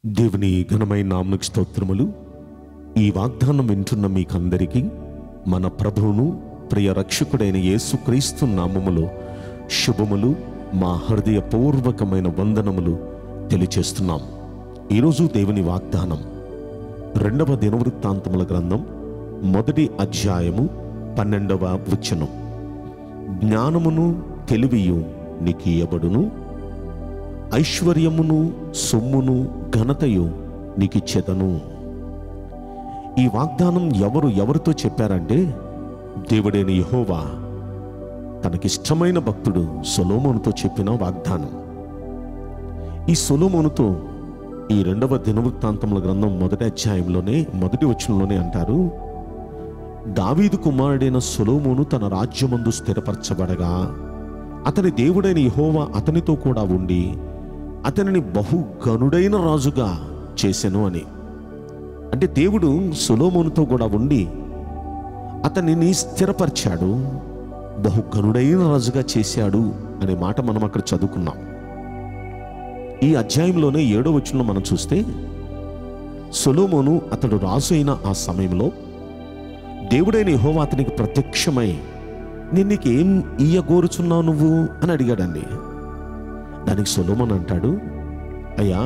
దేవుని ఘనమైన నామకు స్తోత్రములు ఈ వాగ్దానం వింటున్న మీకందరికీ మన ప్రభువును ప్రియ రక్షకుడైన యేసుక్రీస్తు నామములో శుభములు మా హృదయపూర్వకమైన వందనములు తెలియచేస్తున్నాం ఈరోజు దేవుని వాగ్దానం రెండవ దినవృత్తాంతముల గ్రంథం మొదటి అధ్యాయము పన్నెండవ వచనం జ్ఞానమును తెలివియు నీకు ఇయ్యబడును ఐశ్వర్యమును సొమ్మును ఘనతయు నీకిచ్చేదను ఈ వాగ్దానం ఎవరు ఎవరితో చెప్పారంటే దేవుడైన యెహోవా తనకిష్టమైన భక్తుడు సొలోమోనుతో చెప్పిన వాగ్దానం ఈ సొలోమోనుతో ఈ రెండవ దినవృత్తాంతముల గ్రంథం మొదటి అధ్యాయంలోనే మొదటి వచనంలోనే అంటారు దావీదు కుమారుడైన సొలోమోను తన రాజ్యమందు స్థిరపరచబడగా అతని దేవుడైన యెహోవా అతనితో కూడా ఉండి అతనిని బహుగనుడైన రాజుగా చేసెను అని అంటే దేవుడు సొలోమోనుతో కూడా ఉండి అతనిని స్థిరపరిచాడు బహుగనుడైన రాజుగా చేశాడు అనే మాట మనం అక్కడ చదువుకున్నాం ఈ అధ్యాయంలోనే ఏడో వచనంలో మనం చూస్తే సొలోమోను అతడు రాజు అయిన ఆ సమయంలో దేవుడైన యెహోవా అతనికి ప్రత్యక్షమై నేను నీకు ఏం ఇయ్యగోరుచున్నావు నువ్వు అని అడిగాడండి దానికి సొలోమన్ అంటాడు అయ్యా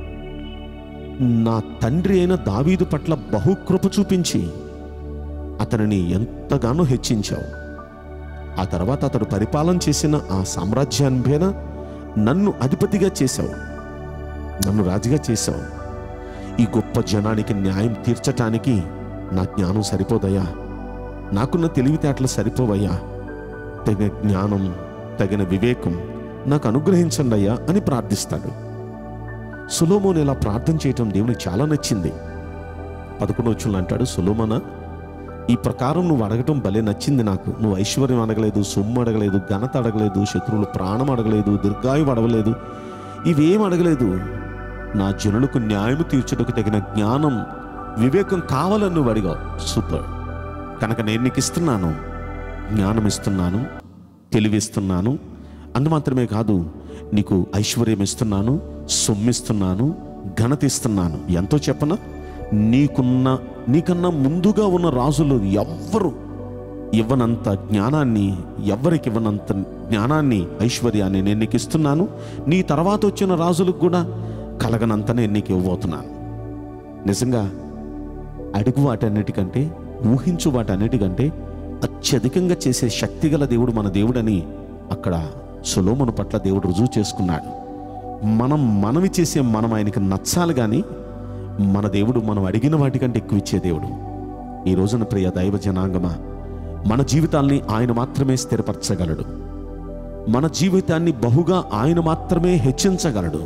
నా తండ్రి అయిన దావీదు పట్ల బహుకృప చూపించి అతనిని ఎంతగానో హెచ్చించావు ఆ తర్వాత అతడు పరిపాలన చేసిన ఆ సామ్రాజ్యాన్ని పైన నన్ను అధిపతిగా చేశావు నన్ను రాజుగా చేశావు ఈ గొప్ప జనానికి న్యాయం తీర్చటానికి నా జ్ఞానం సరిపోదయ్యా నాకున్న తెలివితేటలు సరిపోవయ్యా తగిన జ్ఞానం తగిన వివేకం నాకు అనుగ్రహించండి అయ్యా అని ప్రార్థిస్తాడు సులోమోని ఇలా ప్రార్థన చేయటం దేవునికి చాలా నచ్చింది పదకొండు వచ్చులు అంటాడు సులోమన ఈ ప్రకారం నువ్వు అడగటం భలే నచ్చింది నాకు నువ్వు ఐశ్వర్యం అడగలేదు సొమ్ము అడగలేదు ఘనత అడగలేదు శత్రువులు ప్రాణం అడగలేదు దీర్ఘాయువు అడగలేదు ఇవేం అడగలేదు నా జనులకు న్యాయం తీర్చుటకు తగిన జ్ఞానం వివేకం కావాలని నువ్వు అడిగావు సూపర్ కనుక నేను నీకు ఇస్తున్నాను జ్ఞానం ఇస్తున్నాను తెలివిస్తున్నాను అందు మాత్రమే కాదు నీకు ఐశ్వర్యం ఇస్తున్నాను సొమ్మిస్తున్నాను ఘనత ఇస్తున్నాను ఎంతో చెప్పనా నీకున్న నీకన్నా ముందుగా ఉన్న రాజులు ఎవ్వరు ఇవ్వనంత జ్ఞానాన్ని ఎవ్వరికి ఇవ్వనంత జ్ఞానాన్ని ఐశ్వర్యాన్ని నేను నీకు ఇస్తున్నాను నీ తర్వాత వచ్చిన రాజులకు కూడా కలగనంత నేను నీకు ఇవ్వబోతున్నాను నిజంగా అడుగు వాటన్నిటికంటే ఊహించు వాటన్నిటికంటే అత్యధికంగా చేసే శక్తిగల దేవుడు మన దేవుడని అక్కడ సులోమును పట్ల దేవుడు రుజువు చేసుకున్నాడు మనం మనవి చేసే మనం ఆయనకి నచ్చాలి కానీ మన దేవుడు మనం అడిగిన వాటికంటే ఎక్కువ ఇచ్చే దేవుడు ఈ రోజున ప్రియ దైవ జనాంగమా మన జీవితాల్ని ఆయన మాత్రమే స్థిరపరచగలడు మన జీవితాన్ని బహుగా ఆయన మాత్రమే హెచ్చించగలడు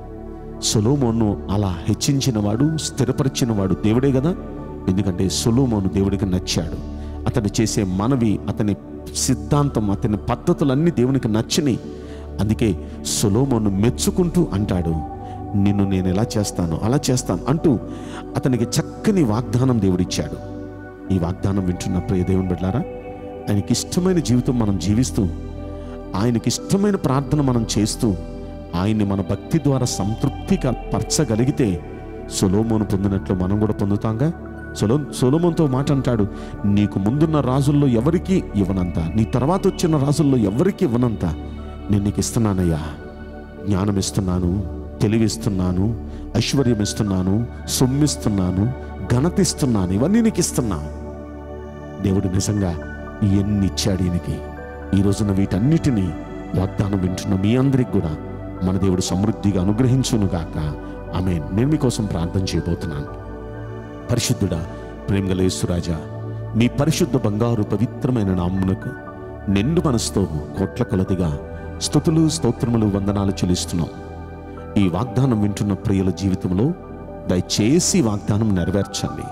సొలోమోను అలా హెచ్చించినవాడు స్థిరపరిచినవాడు దేవుడే కదా ఎందుకంటే సొలోమోను దేవుడికి నచ్చాడు అతను చేసే మనవి అతని సిద్ధాంతం అతని పద్ధతులన్నీ దేవునికి నచ్చని అందుకే సొలోమోను మెచ్చుకుంటూ అంటాడు నిన్ను నేను ఎలా చేస్తాను అలా చేస్తాను అంటూ అతనికి చక్కని వాగ్దానం దేవుడిచ్చాడు ఈ వాగ్దానం వింటున్న ప్రియ దేవుని బిడ్డారా ఆయనకి ఇష్టమైన జీవితం మనం జీవిస్తూ ఆయనకి ఇష్టమైన ప్రార్థన మనం చేస్తూ ఆయన్ని మన భక్తి ద్వారా సంతృప్తి పరచగలిగితే సొలోమోను పొందినట్లు మనం కూడా పొందుతాంగా సొలో సొలోమోన్తో మాట అంటాడు నీకు ముందున్న రాజుల్లో ఎవరికి ఇవ్వనంత నీ తర్వాత వచ్చిన రాజుల్లో ఎవరికి ఇవ్వనంత నేను నీకు ఇస్తున్నానయ్యా జ్ఞానం ఇస్తున్నాను తెలివిస్తున్నాను ఐశ్వర్యం ఇస్తున్నాను సొమ్మిస్తున్నాను ఘనత ఇస్తున్నాను ఇవన్నీ నీకు ఇస్తున్నాను దేవుడు నిజంగా ఎన్ని ఇచ్చాడు ఈయనకి ఈ రోజున వీటన్నిటినీ వాగ్దానం వింటున్న మీ అందరికి కూడా మన దేవుడు సమృద్ధిగా అనుగ్రహించును గాక ఆమె నేను మీకోసం ప్రార్థన చేయబోతున్నాను పరిశుద్ధుడా ప్రేమగల యేసురాజా మీ పరిశుద్ధ బంగారు పవిత్రమైన నామ్మునకు నిండు మనసుతో కోట్ల కొలదిగా స్థుతులు స్తోత్రములు వందనాలు చెల్లిస్తున్నాం ఈ వాగ్దానం వింటున్న ప్రియుల జీవితంలో దయచేసి వాగ్దానం నెరవేర్చండి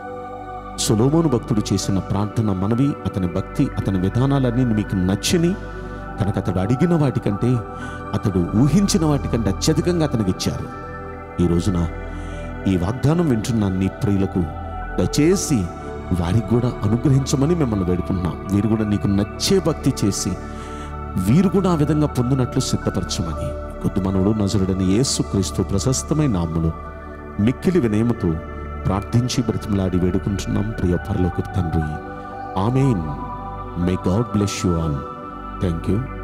సులోమోను భక్తుడు చేసిన ప్రార్థన మనవి అతని భక్తి అతని విధానాలన్నీ మీకు నచ్చని కనుక అతడు అడిగిన వాటికంటే అతడు ఊహించిన వాటికంటే అత్యధికంగా అతనికి ఇచ్చారు ఈ రోజున ఈ వాగ్దానం వింటున్న నీ ప్రియులకు దయచేసి వారికి కూడా అనుగ్రహించమని మిమ్మల్ని వేడుకుంటున్నాం వీరు కూడా నీకు నచ్చే భక్తి చేసి వీరు కూడా ఆ విధంగా పొందినట్లు సిద్ధపరచమని కొద్ది మనవుడు నజరుడని యేసు క్రీస్తు ప్రశస్తమైన నామ్ములు మిక్కిలి వినయముతో ప్రార్థించి బ్రతిమలాడి వేడుకుంటున్నాం ప్రియ పరలోక తండ్రి amen may God bless you all thank you